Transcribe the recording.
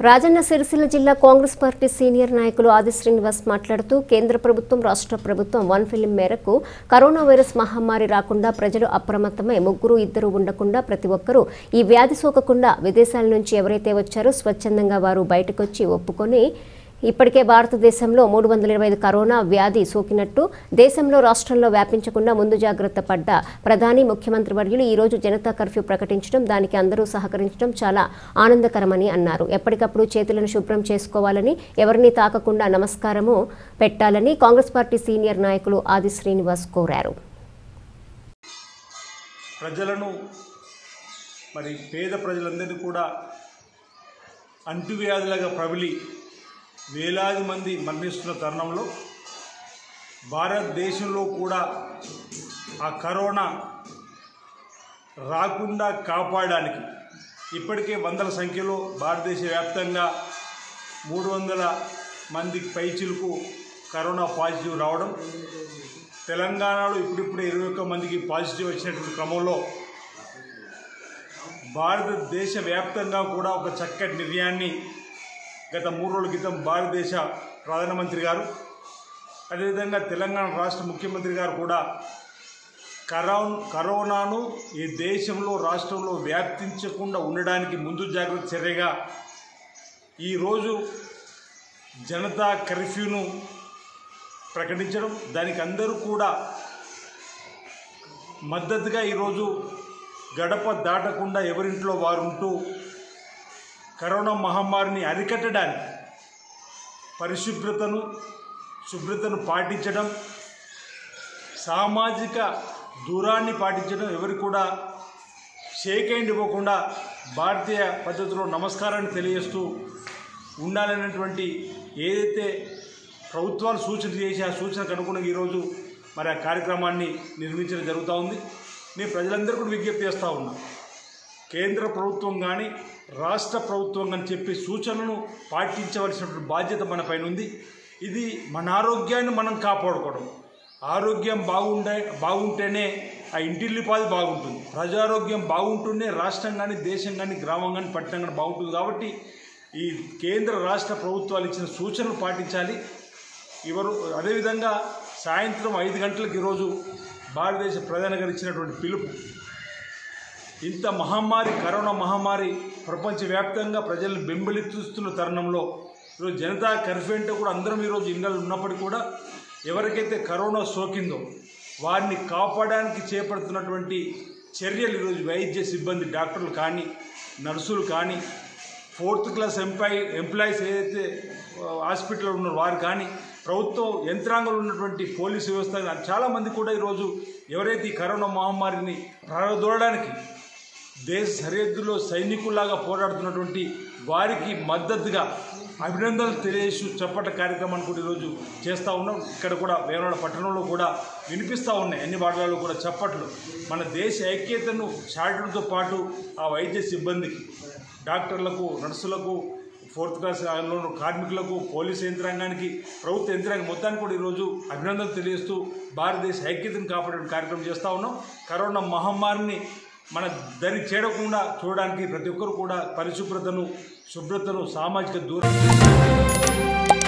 రాజన్న సిరిసిల్ల జిల్లా Congress party senior నాయకులు ఆది శ్రీనివాస్ మాట్లాడుతూ కేంద్ర ప్రభుత్వం రాష్ట్ర ప్రభుత్వం వన్ ఫిలిం మేరకు కరోనా వైరస్ మహమ్మారి రాకుండా ప్రజలు అప్రమత్తమై ముగ్గురు ఇద్దరు ఉండకుండా ప్రతి ఒక్కరూ ఈ వ్యాధి సోకకుండా విదేశాల నుంచి ఎవరైతే వచ్చారో స్వచ్ఛందంగా వారు బయటకొచ్చి ఒప్పుకొని ఇప్పటికే భారతదేశంలో మూడు వందల ఇరవై ఐదు కరోనా వ్యాధి సోకినట్టు దేశంలో రాష్ట్రంలో వ్యాపించకుండా ముందు జాగ్రత్త పడ్డ ప్రధాని ముఖ్యమంత్రి వర్యులు ఈ రోజు జనతా కర్ఫ్యూ ప్రకటించడం దానికి అందరూ సహకరించడం చాలా ఆనందకరమని అన్నారు ఎప్పటికప్పుడు చేతులను శుభ్రం చేసుకోవాలని ఎవరిని తాకకుండా నమస్కారము పెట్టాలని కాంగ్రెస్ పార్టీ సీనియర్ నాయకులు ఆది శ్రీనివాస్ కోరారు ప్రజలను మరి పేద ప్రజలందరినీ కూడా అంటువ్యాధులుగా ప్రబలి వేలాది మంది మరణిస్తున్న తరుణంలో భారతదేశంలో కూడా ఆ కరోనా రాకుండా కాపాడడానికి ఇప్పటికే వందల సంఖ్యలో భారతదేశ వ్యాప్తంగా మూడు వందల మందికి పైచిలకు కరోనా పాజిటివ్ రావడం తెలంగాణలో ఇప్పుడిప్పుడే ఇరవై ఒక్క మందికి పాజిటివ్ వచ్చినటువంటి క్రమంలో భారతదేశ వ్యాప్తంగా కూడా ఒక చక్కటి నిర్ణయాన్ని గత మూడు రోజుల క్రితం భారతదేశ ప్రధానమంత్రి గారు అదేవిధంగా తెలంగాణ రాష్ట్ర ముఖ్యమంత్రి గారు కూడా కరో కరోనాను ఈ దేశంలో రాష్ట్రంలో వ్యాప్తించకుండా ఉండడానికి ముందు జాగ్రత్త చర్యగా ఈరోజు జనతా కర్ఫ్యూను ప్రకటించడం దానికి అందరూ కూడా మద్దతుగా ఈరోజు గడప దాటకుండా ఎవరింట్లో వారు ఉంటూ కరోనా మహమ్మారిని అరికట్టడానికి పరిశుభ్రతను శుభ్రతను పాటించడం సామాజిక దూరాన్ని పాటించడం ఎవరు కూడా షేక్ హ్యాండ్ ఇవ్వకుండా భారతీయ పద్ధతిలో నమస్కారాన్ని తెలియజేస్తూ ఉండాలనేటువంటి ఏదైతే ప్రభుత్వాలు సూచన చేసి ఆ సూచనకు అనుగుణంగా ఈరోజు మరి ఆ కార్యక్రమాన్ని నిర్మించడం జరుగుతూ ఉంది నేను ప్రజలందరూ కూడా విజ్ఞప్తి చేస్తూ ఉన్నా కేంద్ర ప్రభుత్వం కానీ రాష్ట్ర ప్రభుత్వం కానీ చెప్పే సూచనలను పాటించవలసినటువంటి బాధ్యత మన పైన ఉంది ఇది మన ఆరోగ్యాన్ని మనం కాపాడుకోవడం ఆరోగ్యం బాగుండే బాగుంటేనే ఆ ఇంటిల్లిపాది బాగుంటుంది ప్రజారోగ్యం బాగుంటూనే రాష్ట్రం కానీ దేశం కానీ గ్రామం కానీ పట్టణం కానీ బాగుంటుంది కాబట్టి ఈ కేంద్ర రాష్ట్ర ప్రభుత్వాలు ఇచ్చిన సూచనలు పాటించాలి ఎవరు అదేవిధంగా సాయంత్రం ఐదు గంటలకు ఈరోజు భారతదేశ ప్రధాని గారు ఇచ్చినటువంటి పిలుపు ఇంత మహమ్మారి కరోనా మహమ్మారి ప్రపంచవ్యాప్తంగా ప్రజలను బెంబెలెత్తుస్తున్న తరుణంలో ఈరోజు జనతా కర్ఫ్యూ అంటే కూడా అందరం ఈరోజు ఇళ్ళలో ఉన్నప్పటికీ కూడా ఎవరికైతే కరోనా సోకిందో వారిని కాపాడడానికి చేపడుతున్నటువంటి చర్యలు ఈరోజు వైద్య సిబ్బంది డాక్టర్లు కానీ నర్సులు కానీ ఫోర్త్ క్లాస్ ఎంప్లాయీ ఎంప్లాయీస్ ఏదైతే ఆ, హాస్పిటల్లో ఉన్నారో వారు కానీ ప్రభుత్వం యంత్రాంగంలో ఉన్నటువంటి పోలీసు వ్యవస్థ కానీ చాలామంది కూడా ఈరోజు ఎవరైతే ఈ కరోనా మహమ్మారిని ప్రారదోడడానికి దేశ సరిహద్దులో సైనికుల్లాగా పోరాడుతున్నటువంటి వారికి మద్దతుగా అభినందనలు తెలియజేసి చెప్పట కార్యక్రమాన్ని కూడా ఈరోజు చేస్తూ ఉన్నాం ఇక్కడ కూడా వేమనాడ పట్టణంలో కూడా వినిపిస్తూ ఉన్నాయి అన్ని వాడలలో కూడా చప్పట్లు మన దేశ ఐక్యతను చాటడంతో పాటు ఆ వైద్య సిబ్బందికి డాక్టర్లకు నర్సులకు ఫోర్త్ క్లాస్ లోను కార్మికులకు పోలీస్ యంత్రాంగానికి ప్రభుత్వ యంత్రాంగం మొత్తానికి కూడా ఈరోజు అభినందనలు తెలియజేస్తూ భారతదేశ ఐక్యతను కాపాడే కార్యక్రమం చేస్తూ ఉన్నాం కరోనా మహమ్మారిని మన దరి చేరకుండా చూడడానికి ప్రతి ఒక్కరు కూడా పరిశుభ్రతను శుభ్రతను సామాజిక దూరం